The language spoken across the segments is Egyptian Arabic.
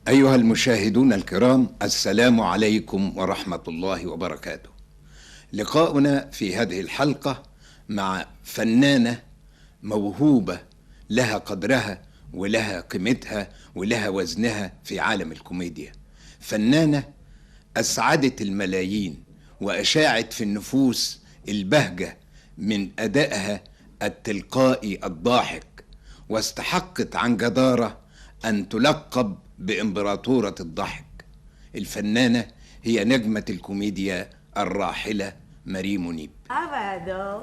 أيها المشاهدون الكرام السلام عليكم ورحمة الله وبركاته. لقاؤنا في هذه الحلقة مع فنانة موهوبة لها قدرها ولها قيمتها ولها وزنها في عالم الكوميديا. فنانة أسعدت الملايين وأشاعت في النفوس البهجة من أدائها التلقائي الضاحك واستحقت عن جدارة أن تلقب بإمبراطورة الضحك الفنانة هي نجمة الكوميديا الراحلة ماري منيب أبدو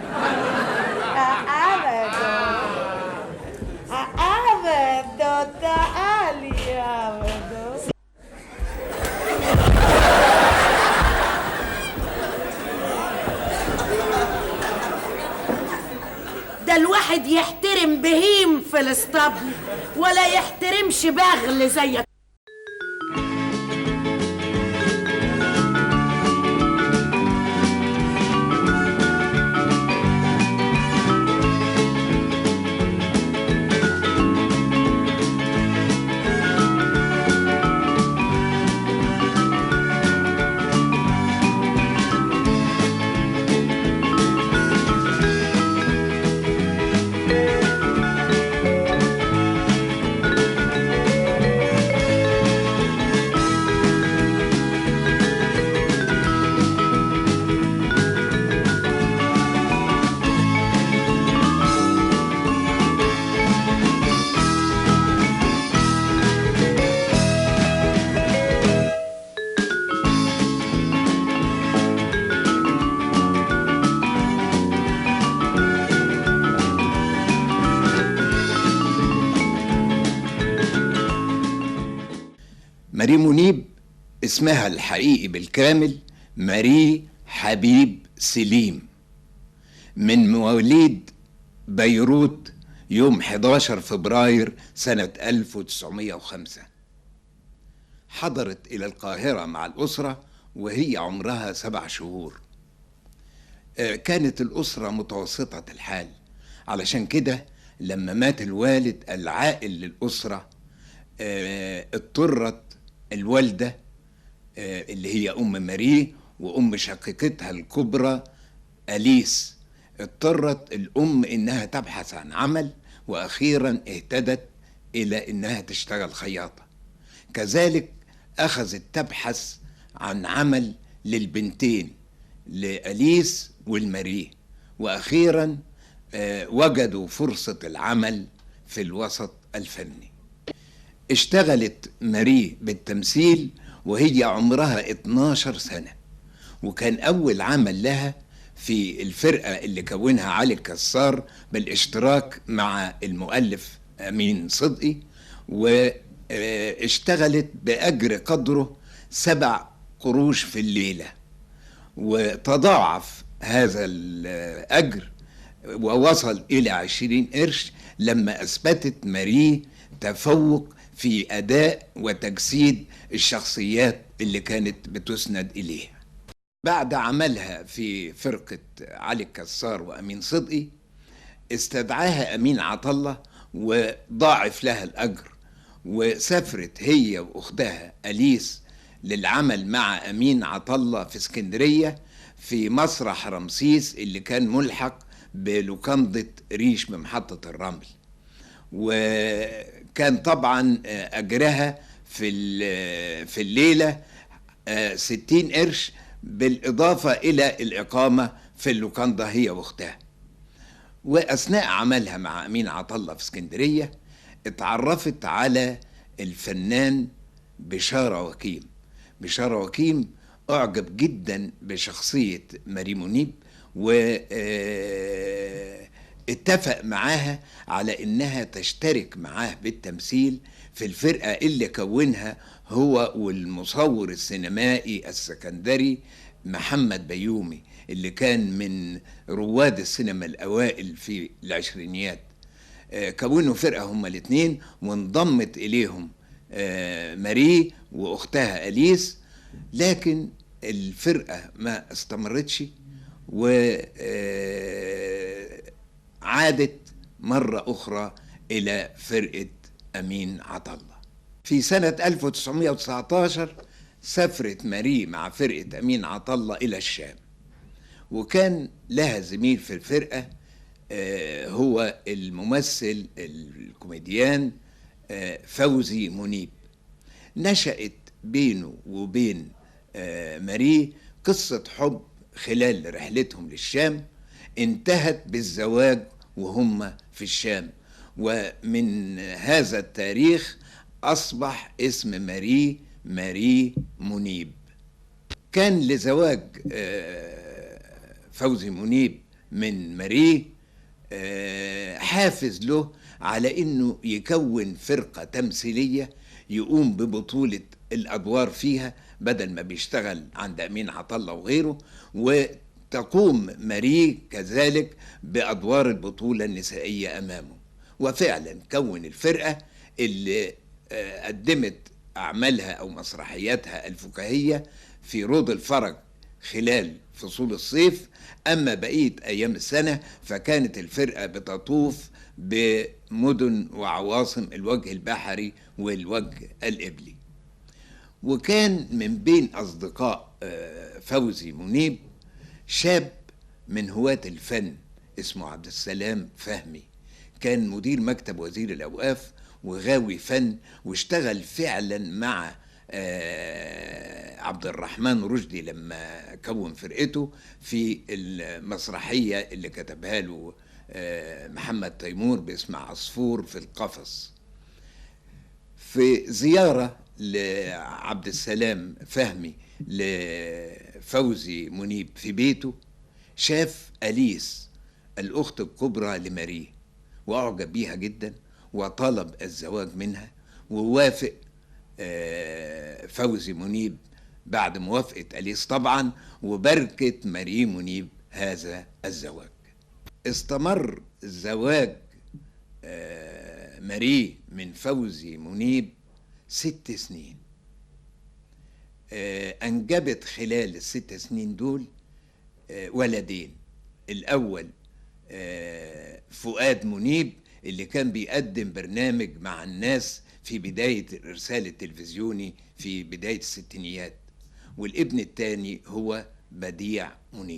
أبدو أبدو تعالي أبدو ده الواحد يحترم بهيم في الاسطبل ولا يحترمش بغل زيك ماري منيب اسمها الحقيقي بالكامل ماري حبيب سليم من مواليد بيروت يوم 11 فبراير سنة 1905 حضرت إلى القاهرة مع الأسرة وهي عمرها سبع شهور آه، كانت الأسرة متوسطة الحال علشان كده لما مات الوالد العائل للأسرة آه، اضطرت الوالدة آه، اللي هي أم ماري وأم شقيقتها الكبرى أليس اضطرت الأم إنها تبحث عن عمل وأخيرا اهتدت إلى إنها تشتغل خياطة كذلك أخذت تبحث عن عمل للبنتين لأليس والماري وأخيرا آه، وجدوا فرصة العمل في الوسط الفني اشتغلت ماري بالتمثيل وهي عمرها 12 سنة وكان أول عمل لها في الفرقة اللي كونها علي الكسار بالاشتراك مع المؤلف أمين صدقي واشتغلت بأجر قدره سبع قروش في الليلة وتضاعف هذا الأجر ووصل إلى عشرين قرش لما أثبتت ماري تفوق في أداء وتجسيد الشخصيات اللي كانت بتسند إليها بعد عملها في فرقة علي الكسار وأمين صدقي استدعاها أمين عطلة وضاعف لها الأجر وسافرت هي وأختها أليس للعمل مع أمين عطلة في اسكندرية في مسرح رمسيس اللي كان ملحق بلوكندة ريش بمحطة الرمل وكان طبعا أجرها في ال- في الليلة آه، ستين قرش بالإضافة إلى الإقامة في اللوكاندا هي وأختها وأثناء عملها مع أمين عطلة في اسكندرية اتعرفت على الفنان بشارة وكيم بشارة وكيم أعجب جدا بشخصية ماري منيب و آه، اتفق معاها على انها تشترك معاه بالتمثيل في الفرقة اللي كونها هو والمصور السينمائي السكندري محمد بيومي اللي كان من رواد السينما الأوائل في العشرينيات آه، كونوا فرقة هما الاتنين وانضمت إليهم آه، ماري وأختها أليس لكن الفرقة ما استمرتش وعادت مرة أخرى إلى فرقة أمين عطلة في سنة 1919 سافرت ماري مع فرقة أمين عطلة إلى الشام وكان لها زميل في الفرقة آه، هو الممثل الكوميديان آه، فوزي منيب نشأت بينه وبين آه، ماري قصة حب خلال رحلتهم للشام انتهت بالزواج وهم في الشام ومن هذا التاريخ أصبح اسم ماري ماري منيب كان لزواج آه، فوزي منيب من ماري آه، حافز له على انه يكون فرقه تمثيليه يقوم ببطوله الادوار فيها بدل ما بيشتغل عند امين عطله وغيره وتقوم ماري كذلك بادوار البطوله النسائيه امامه وفعلا كون الفرقه اللي آه، قدمت اعمالها او مسرحياتها الفكاهيه في روض الفرج خلال فصول الصيف اما بقيه ايام السنه فكانت الفرقه بتطوف بمدن وعواصم الوجه البحري والوجه القبلي وكان من بين اصدقاء آه، فوزي منيب شاب من هواة الفن اسمه عبد السلام فهمي كان مدير مكتب وزير الاوقاف وغاوي فن واشتغل فعلا مع آه، عبد الرحمن رشدي لما كون فرقته في المسرحيه اللي كتبها له آه، محمد تيمور باسم عصفور في القفص في زيارة لعبد السلام فهمي لفوزي منيب في بيته شاف أليس الأخت الكبرى لماري وأعجب بيها جدا وطلب الزواج منها ووافق آه، فوزي منيب بعد موافقة أليس طبعا وبركة ماري منيب هذا الزواج استمر زواج آه، ماري من فوزي منيب ست سنين آه، أنجبت خلال الست سنين دول آه، ولدين الأول آه، فؤاد منيب اللي كان بيقدم برنامج مع الناس في بداية الإرسال التلفزيوني في بداية الستينيات والابن الثاني هو بديع منيب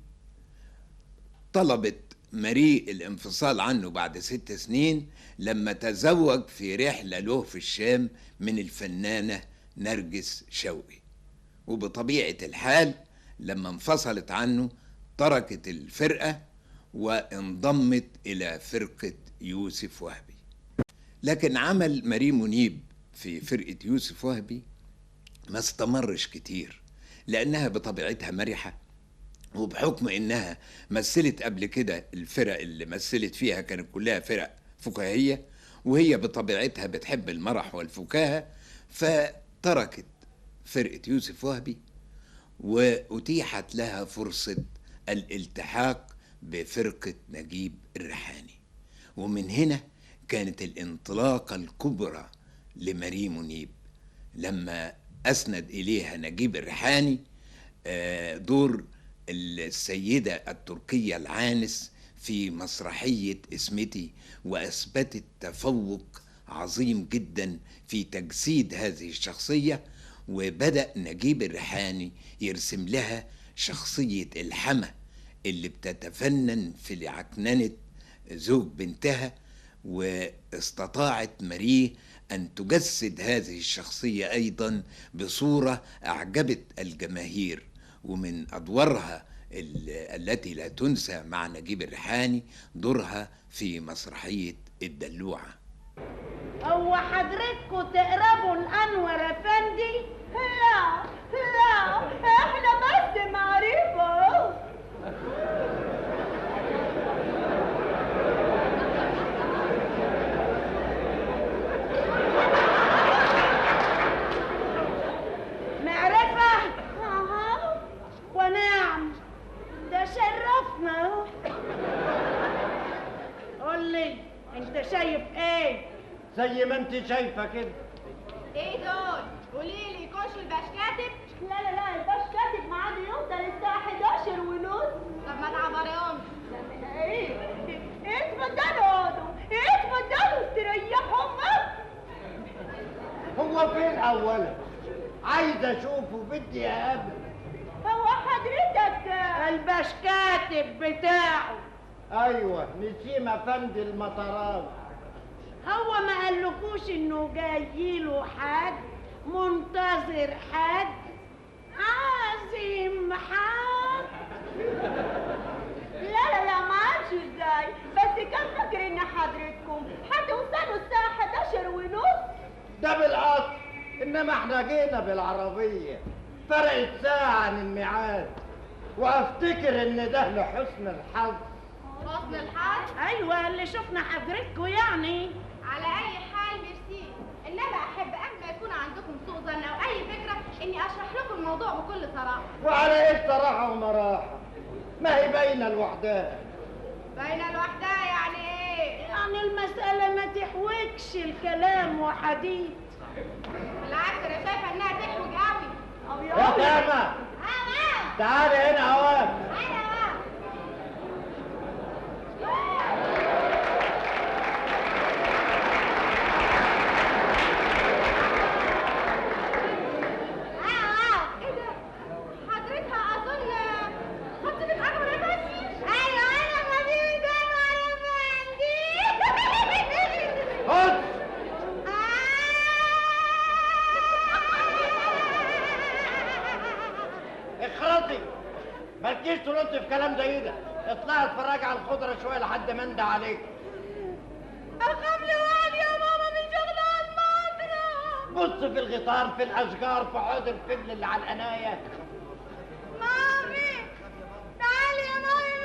طلبت ماري الانفصال عنه بعد ست سنين لما تزوج في رحلة له في الشام من الفنانة نرجس شوقي وبطبيعة الحال لما انفصلت عنه تركت الفرقة وانضمت إلى فرقة يوسف وهبي لكن عمل ماري منيب في فرقة يوسف وهبي ما استمرش كتير لأنها بطبيعتها مرحة وبحكم انها مثلت قبل كده الفرق اللي مثلت فيها كانت كلها فرق فكاهيه وهي بطبيعتها بتحب المرح والفكاهه فتركت فرقه يوسف وهبي واتيحت لها فرصه الالتحاق بفرقه نجيب الريحاني ومن هنا كانت الانطلاقه الكبرى لماري منيب لما اسند اليها نجيب الريحاني آه، دور السيدة التركية العانس في مسرحية اسمتي وأثبتت تفوق عظيم جدا في تجسيد هذه الشخصية وبدأ نجيب الريحاني يرسم لها شخصية الحمى اللي بتتفنن في عكننة زوج بنتها واستطاعت ماريه أن تجسد هذه الشخصية أيضا بصورة أعجبت الجماهير ومن أدوارها ال- التي لا تنسى مع نجيب الريحاني دورها في مسرحية الدلوعة هو حضرتكوا تقربوا الانور افندي لا لا احنا بس معرفه معرفة أها ونعم ده شرفنا قول لي انت شايف ايه زي ما انت شايفه كده ايه دول؟ قولي لي كشك الباش كاتب لا لا لا الباش كاتب معادي يفضل الساعة 11 ونص طب ما تعبريهم ايه اتفضلوا اقعدوا اتفضلوا استريحوا هو فين اولا عايز اشوفه بدي اقابله هو حضرتك الباش كاتب بتاعه ايوه نسيم افندي المطران هو ما قالكوش انه جاي له حد منتظر حد عازم حد لا لا لا ما اعرفش ازاي بس كان فاكر ان حضرتكم هتوصلوا الساعة 11 ونص ده بالقطر انما احنا جينا بالعربيه فرقت ساعه عن الميعاد وافتكر ان ده لحسن الحظ حسن الحظ ايوه اللي شفنا حضرتكم يعني على اي حال ميرسي انما احب قبل ما يكون عندكم سوء ظن او اي فكره اني اشرح لكم الموضوع بكل صراحه وعلى ايه صراحه ومراحه ما هي باينه لوحدها بين الوحدة يعني ايه يعني المسألة ما تحوجش الكلام وحديث بالعكس انا شايفه انها تحوج قوي يا سامة اه تعالي هنا اوام انا ايه ده حضرتها اظن خطيبة اكبر بس ايوه انا خطيبة اكبر بس خد اخرطي مالكيش ترد في كلام زي ده اطلعي اتفرجي على الخضره شويه لحد ما اندى عليك اخاف لوحدي يا ماما من شغل المطرة بص في الغيطان في الاشجار في عود الفجل اللي على القنايه مامي تعالي يا مامي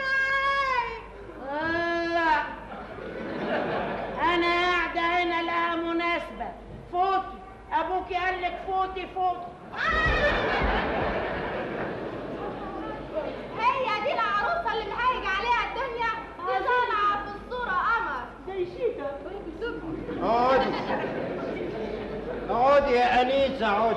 معاي لا انا قاعدة هنا لها مناسبة فوتي ابوكي قال لك فوتي فوتي هي دي العروسه اللي مهيج عليها الدنيا دي طالعه في الصوره قمر زي شيكا اقعدي اقعدي يا انيسه اقعدي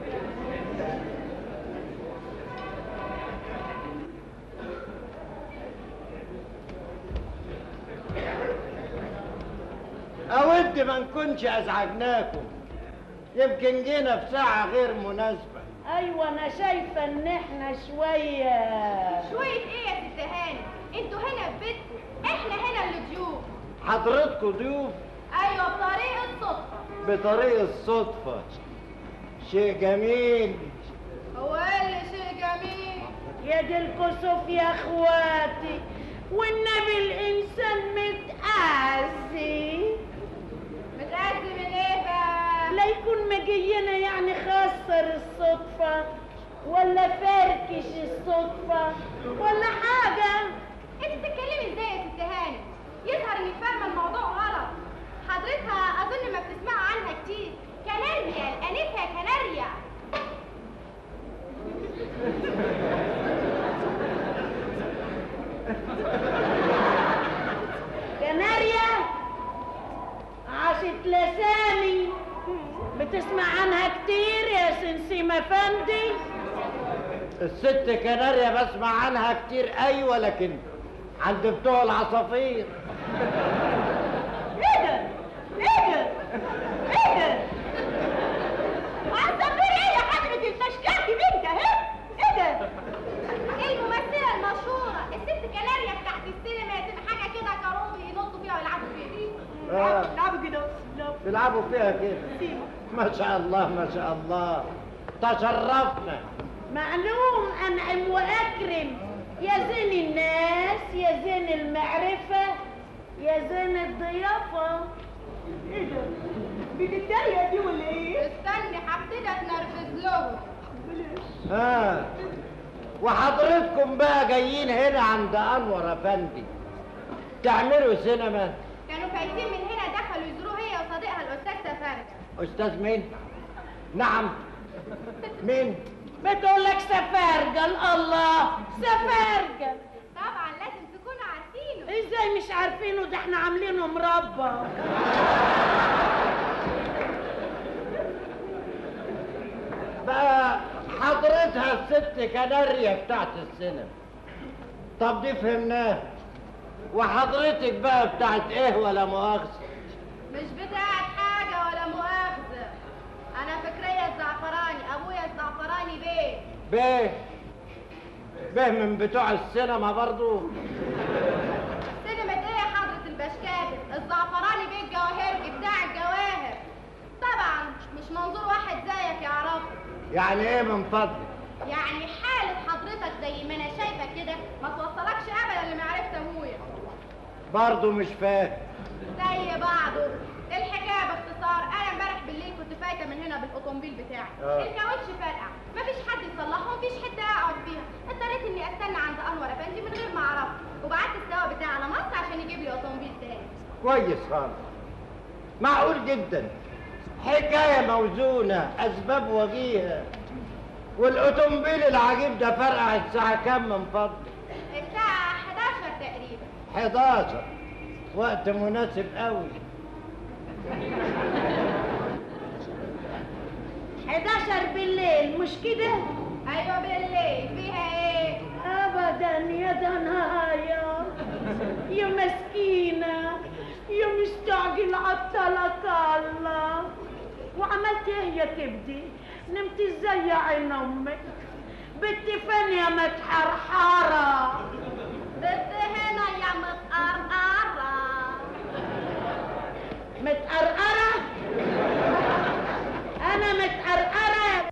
اود ما نكونش ازعجناكم يمكن جينا في ساعه غير مناسبه ايوه انا شايفة ان احنا شوية شويه ايه يا ست هاني انتوا هنا في بيتكم احنا هنا اللي ضيوف حضرتكم ضيوف ايوه بطريقه صدفه بطريق الصدفه شيء جميل هو ايه اللي شيء جميل يا دي الكسوف يا اخواتي والنبي الانسان متأذي متأذي من ايه بقى لا يكون مجينا يعني خسر الصدفة ولا فركش الصدفة ولا حاجة انت بتتكلمي ازاي يا ست هاني يظهر انك فاهمه الموضوع غلط حضرتها اظن ما بتسمعوا عنها كتير كناريا الانسه كناريا كناريا عاشت لسامي بتسمع عنها كتير يا سنسيم افندي الست كناريا بسمع عنها كتير ايوه لكن عند بتوع العصافير ايه ده؟ ايه ده؟ ايه ده؟ عصافير ايه يا حضرة الفشكاكي بنت اهي؟ ايه ده؟ الممثله المشهوره الست كناريا بتاعت السينما تبقى حاجه كده كروبي ينطوا فيها ويلعبوا فيها آه. لعبوا كده لا بيلعبوا فيها كده ما شاء الله ما شاء الله تشرفنا معلوم انعم واكرم يا زين الناس يا زين المعرفة يا زين الضيافة ايه ده؟ بتتريق دي ولا ايه؟ استني هبتدي اتنرفز لهم ها وحضرتكم بقى جايين هنا عند انور افندي تعملوا سينما كانوا فايتين من هنا دخلوا يزوروه هي وصديقها الاستاذ سفارة استاذ مين نعم مين بتقول لك سفارجل الله سفارجل طبعا لازم تكونوا عارفينه ازاي مش عارفينه ده احنا عاملينه مربى بقى حضرتها الست كناريا بتاعت السينما طب دي فهمناها وحضرتك بقى بتاعت ايه ولا مؤاخذة مش بتاعت حاجة ولا مؤاخذة بيه بيه من بتوع السينما برضو سينما ايه يا حضرة البشكاتب الزعفراني بيه الجواهرجي بتاع الجواهر طبعا مش منظور واحد زيك يعرفه يعني ايه من فضلك يعني حالة حضرتك زي ما انا شايفة كده ما توصلكش ابدا لمعرفة ابويا برضو مش فاهم زي بعضه الحكايه باختصار انا امبارح بالليل كنت فايته من هنا بالاوتومبيل بتاعي آه. الكاوتش فرقع مفيش حد يصلحه ومفيش حته اقعد فيها اضطريت اني استنى عند انور افندي من غير ما اعرفه وبعت السواق بتاعي على مصر عشان يجيب لي اوتومبيل تاني كويس خالص معقول جدا حكاية موزونة أسباب وجيهة والأوتومبيل العجيب ده فرقع الساعة كام من فضلك؟ الساعه 11 تقريبا 11 وقت مناسب قوي 11 بالليل مش كده ايوه بالليل فيها ايه ابدا يا دنايا يا مسكينه يا مستعجل عطلك الله وعملت ايه يا كبدي نمت ازاي يا عين امك بنت فين يا متحرحره بس هنا يا متقرقره متقرقره انا متقرقره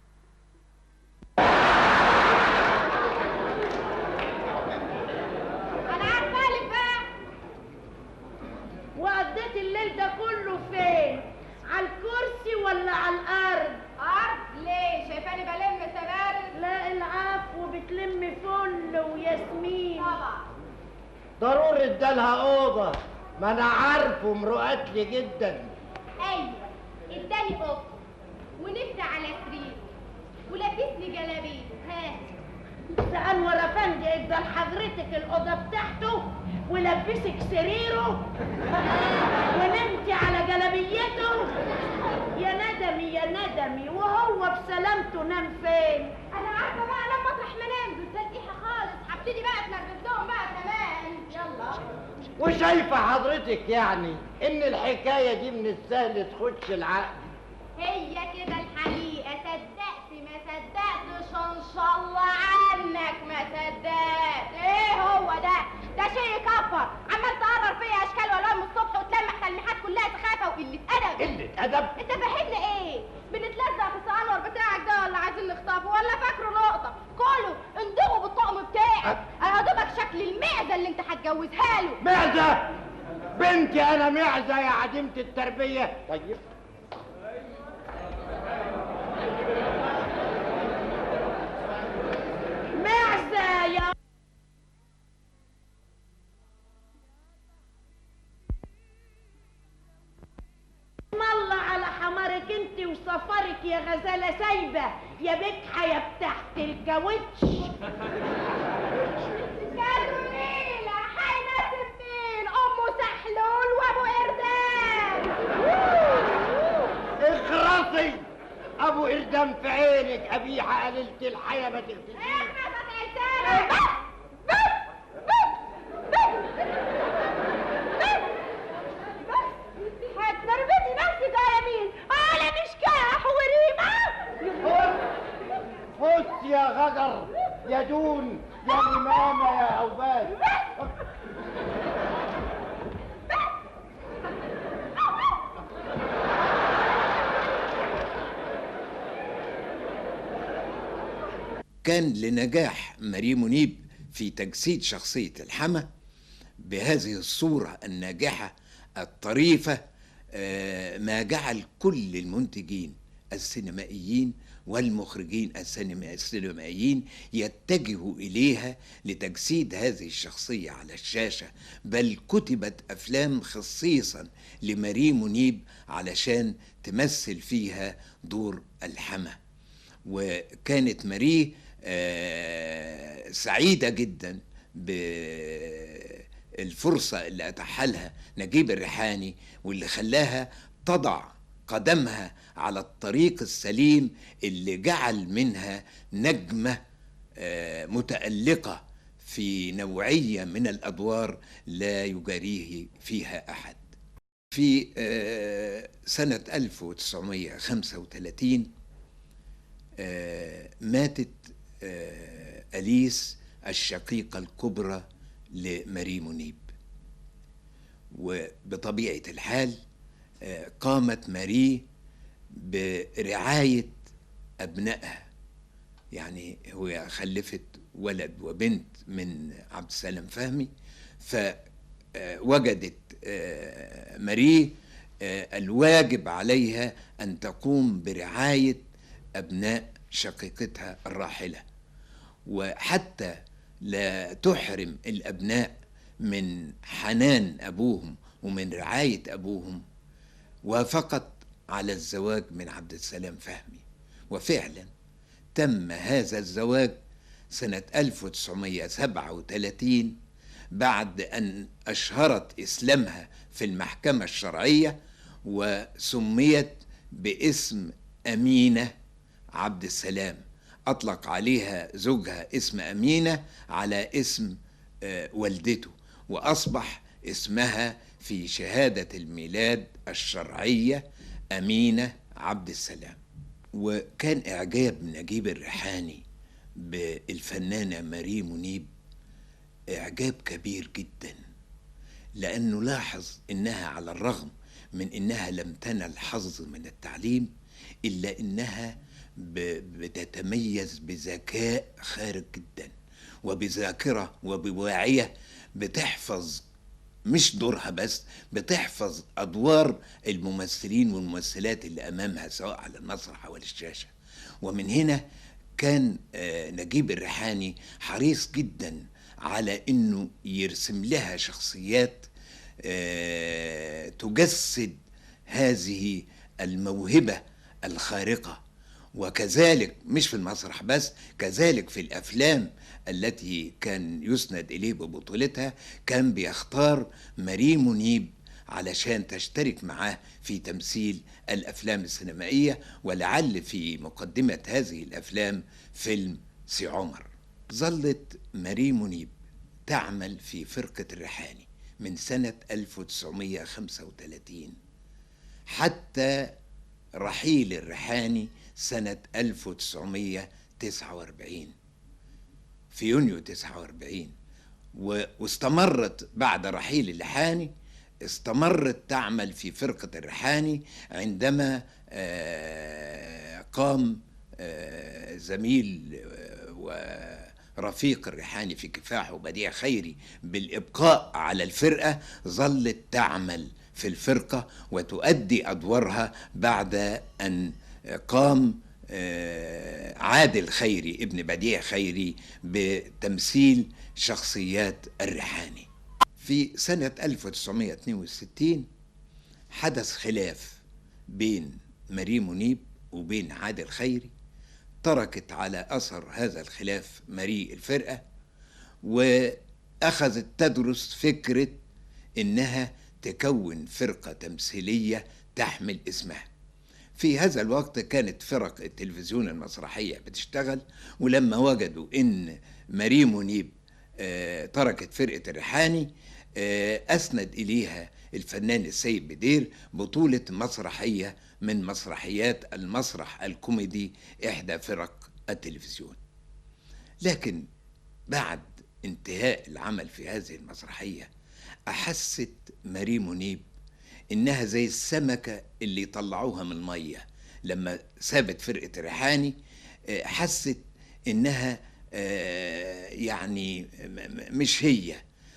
انا عارفالك بقى وقضيت الليل ده كله فين على الكرسي ولا على الارض ارض ليه شايفاني بلم سبارل لا العفو بتلم فل وياسمين طبعا ضروري ادالها أوضة ما أنا عارفه مرؤات لي جدا ايوه اداني اوضه ونمت على سرير ولبسني جلابيه ها ده انور افندي ادى لحضرتك الاوضه بتاعته ولبسك سريره ونمتي على جلابيته يا ندمي يا ندمي وهو بسلامته نام فين انا عارفه بقى لما مطرح ما انام دول تلقيحه خالص هبتدي بقى اتنرفز لهم بقى كمان يلا وشايفة حضرتك يعني إن الحكاية دي من السهل تخش العقل هي كده الحقيقه صدقت ما صدقتش ان شاء الله عنك ما صدقت ايه هو ده ده شيء يكفر عمال تقرر فيا اشكال والوان من الصبح وتلمح تلميحات كلها سخافه وقله ادب قلة أدب انت فاهمنا ايه بنتلزق في السنور بتاعك ده ولا عايزين نخطفه ولا فاكره لقطه كله اندغوا بالطقم بتاعك انا دوبك شكل المعزه اللي انت هتجوزها له معزة بنتي أنا معزة يا عديمة التربية طيب معزه يا اسم الله على حمارك انت وسفرك يا غزاله سايبه يا بكحه يا بتاعت الكاوتش كارولينا هيناسب مين امه سحلول وابو قردان اخرسي أبو إردام في عينك قبيحة قليلة الحياة ما تغتسليش احنا فتحتنا بس بس بس هتنرفزي نفسك على مين؟ على مشكاح وريمة خش خش يا غجر يا دون يا إمامة يا أوباش كان لنجاح ماري منيب في تجسيد شخصية الحما بهذه الصورة الناجحة الطريفة آه، ما جعل كل المنتجين السينمائيين والمخرجين السينما- السينمائيين يتجهوا إليها لتجسيد هذه الشخصية على الشاشة بل كتبت أفلام خصيصا لماري منيب علشان تمثل فيها دور الحما وكانت ماري آه، سعيدة جدا بالفرصة اللي أتاحها لها نجيب الريحاني واللي خلاها تضع قدمها على الطريق السليم اللي جعل منها نجمة آه، متألقة في نوعية من الأدوار لا يجاريه فيها أحد في آه، سنة 1935 آه، ماتت آه، أليس الشقيقة الكبرى لماري منيب وبطبيعة الحال آه، قامت ماري برعاية أبنائها يعني هو خلفت ولد وبنت من عبد السلام فهمي فوجدت ماري آه، الواجب عليها أن تقوم برعاية أبناء شقيقتها الراحلة وحتى لا تحرم الأبناء من حنان أبوهم ومن رعاية أبوهم وافقت على الزواج من عبد السلام فهمي وفعلا تم هذا الزواج سنة 1937 بعد أن أشهرت إسلامها في المحكمة الشرعية وسميت باسم أمينة عبد السلام أطلق عليها زوجها اسم أمينة على اسم آه، والدته وأصبح اسمها في شهادة الميلاد الشرعية أمينة عبد السلام وكان إعجاب نجيب الريحاني بالفنانة ماري منيب إعجاب كبير جدا لأنه لاحظ إنها على الرغم من إنها لم تنل حظ من التعليم إلا إنها ب- بتتميز بذكاء خارج جدا وبذاكرة وبواعية بتحفظ مش دورها بس بتحفظ أدوار الممثلين والممثلات اللي أمامها سواء على المسرح أو على الشاشة ومن هنا كان آه، نجيب الريحاني حريص جدا على انه يرسم لها شخصيات آه، تجسد هذه الموهبه الخارقه وكذلك مش في المسرح بس كذلك في الافلام التي كان يسند اليه ببطولتها كان بيختار ماري منيب علشان تشترك معاه في تمثيل الافلام السينمائيه ولعل في مقدمه هذه الافلام فيلم سي عمر ظلت ماري منيب تعمل في فرقه الريحاني من سنه 1935 حتى رحيل الريحاني سنه 1949 في يونيو 49 و- واستمرت بعد رحيل اللحاني استمرت تعمل في فرقة الريحاني عندما آه، قام آه، زميل آه، ورفيق الريحاني في كفاحه بديع خيري بالإبقاء على الفرقة ظلت تعمل في الفرقة وتؤدي أدوارها بعد أن قام آه، عادل خيري ابن بديع خيري بتمثيل شخصيات الريحاني في سنة 1962 حدث خلاف بين ماري منيب وبين عادل خيري تركت على أثر هذا الخلاف ماري الفرقة وأخذت تدرس فكرة إنها تكون فرقة تمثيلية تحمل اسمها في هذا الوقت كانت فرق التلفزيون المسرحية بتشتغل ولما وجدوا إن ماري منيب آه، تركت فرقة الريحاني آه، أسند إليها الفنان السيد بدير بطولة مسرحية من مسرحيات المسرح الكوميدي إحدى فرق التلفزيون لكن بعد انتهاء العمل في هذه المسرحية أحست ماري منيب إنها زي السمكة اللي طلعوها من المية لما سابت فرقة ريحاني آه، حست إنها آه، يعني م- م- مش هي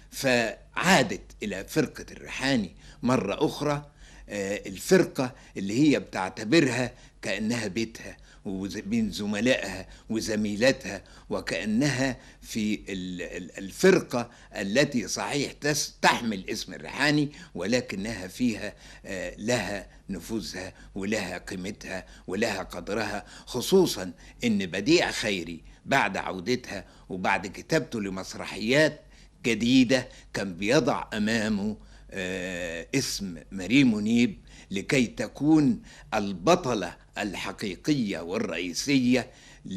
فعادت إلى فرقة الريحاني مرة أخرى آه، الفرقة اللي هي بتعتبرها كأنها بيتها وبين زملائها وزميلاتها وكأنها في ال- ال- الفرقة التي صحيح تس- تحمل اسم الريحاني ولكنها فيها آه، لها نفوذها ولها قيمتها ولها قدرها خصوصا ان بديع خيري بعد عودتها وبعد كتابته لمسرحيات جديدة كان بيضع أمامه آه، اسم ماري منيب لكي تكون البطلة الحقيقية والرئيسية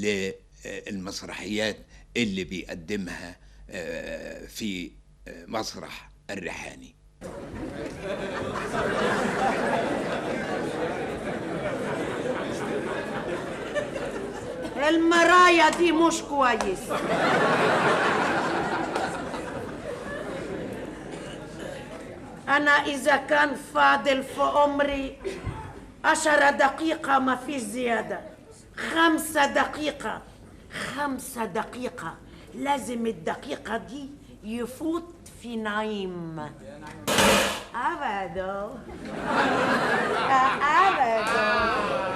للمسرحيات اللي بيقدمها آه، في آه، مسرح الريحاني المراية دي مش كويس أنا إذا كان فاضل في عمري عشرة دقيقة ما فيش زيادة خمسة دقيقة خمسة دقيقة لازم الدقيقة دي يفوت في نعيم أبدا أبدا